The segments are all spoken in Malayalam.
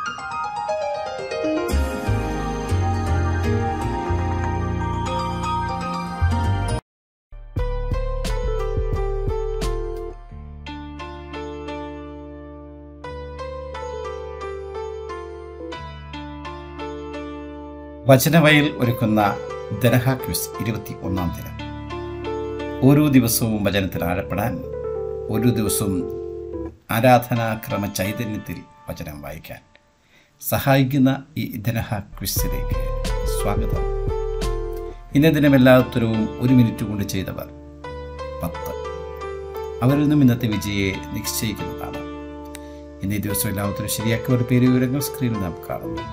വചനവയൽ ഒരുക്കുന്ന ദനഹ ക്വിസ് ഇരുപത്തി ഒന്നാം ദിനം ഓരോ ദിവസവും വചനത്തിൽ ആഴപ്പെടാൻ ഓരോ ദിവസവും ആരാധനാക്രമ ചൈതന്യത്തിൽ വചനം വായിക്കാൻ സഹായിക്കുന്ന ഈ ദനഹ ക്വിസിലേക്ക് സ്വാഗതം ഇന്ന ദിനം എല്ലാ ഉത്തരവും ഒരു മിനിറ്റ് കൊണ്ട് ചെയ്തവർ പത്ത് അവരിൽ നിന്നും ഇന്നത്തെ വിജയെ നിശ്ചയിക്കുന്നതാണ് ഇന്നീ ദിവസം എല്ലാ ഉത്തരവും ശരിയാക്കിയവരുടെ പേര് വിവരങ്ങൾ സ്ക്രീനിൽ നാം കാണുന്നു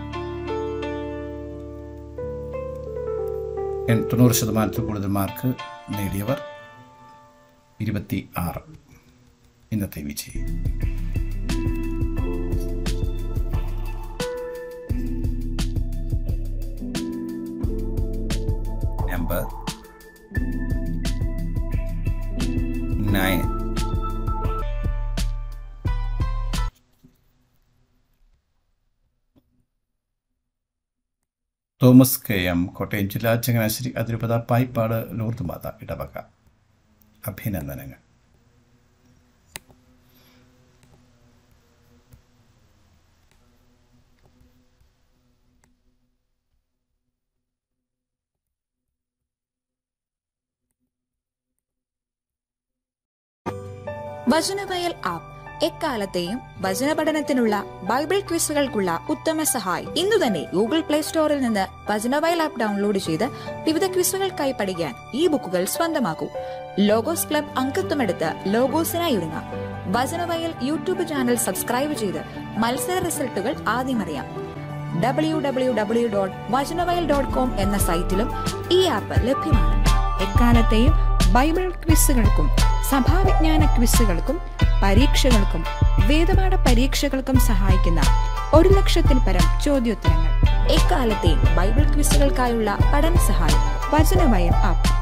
എൺ- തൊണ്ണൂറ് ശതമാനത്തിൽ കൂടുതൽ മാർക്ക് നേടിയവർ ഇരുപത്തി ആറ് ഇന്നത്തെ വിജയി number nine Thomas K M Kottayam ജില്ലാ ചങ്ങനാശ്ശേരി അതിരൂപത പായിപ്പാട് ലൂർദ് മാത ഇടവക അഭിനന്ദനങ്ങൾ വചനവയൽ ആപ്പ് എക്കാലത്തെയും വചന പഠനത്തിനുള്ള ബൈബിൾ ക്വിസുകൾക്കുള്ള ഉത്തമ സഹായി ഇന്നു തന്നെ ഗൂഗിൾ പ്ലേ സ്റ്റോറിൽ നിന്ന് വചനവയൽ ആപ്പ് ഡൗൺലോഡ് ചെയ്ത് വിവിധ ക്വിസുകൾക്കായി പഠിക്കാൻ ഈ ബുക്കുകൾ സ്വന്തമാക്കൂ ലോഗോസ് ക്ലബ് അംഗത്വമെടുത്ത് ലോഗോസിനായി ഒരുങ്ങാം വചനവയൽ യൂട്യൂബ് ചാനൽ സബ്സ്ക്രൈബ് ചെയ്ത് മത്സര റിസൾട്ടുകൾ ആദ്യം അറിയാം W W W dot Vachanavayal dot com എന്ന സൈറ്റിലും ഈ ആപ്പ് ലഭ്യമാണ് എക്കാലത്തെയും ബൈബിൾ ക്വിസുകൾക്കും സഭാവിജ്ഞാന ക്വിസുകൾക്കും പരീക്ഷകൾക്കും വേദപാഠ പരീക്ഷകൾക്കും സഹായിക്കുന്ന ഒരു ലക്ഷത്തിൽ പരം ചോദ്യോത്തരങ്ങൾ എക്കാലത്തെയും ബൈബിൾ ക്വിസുകൾക്കായുള്ള പഠന സഹായം വചനവയൽ ആപ്പ്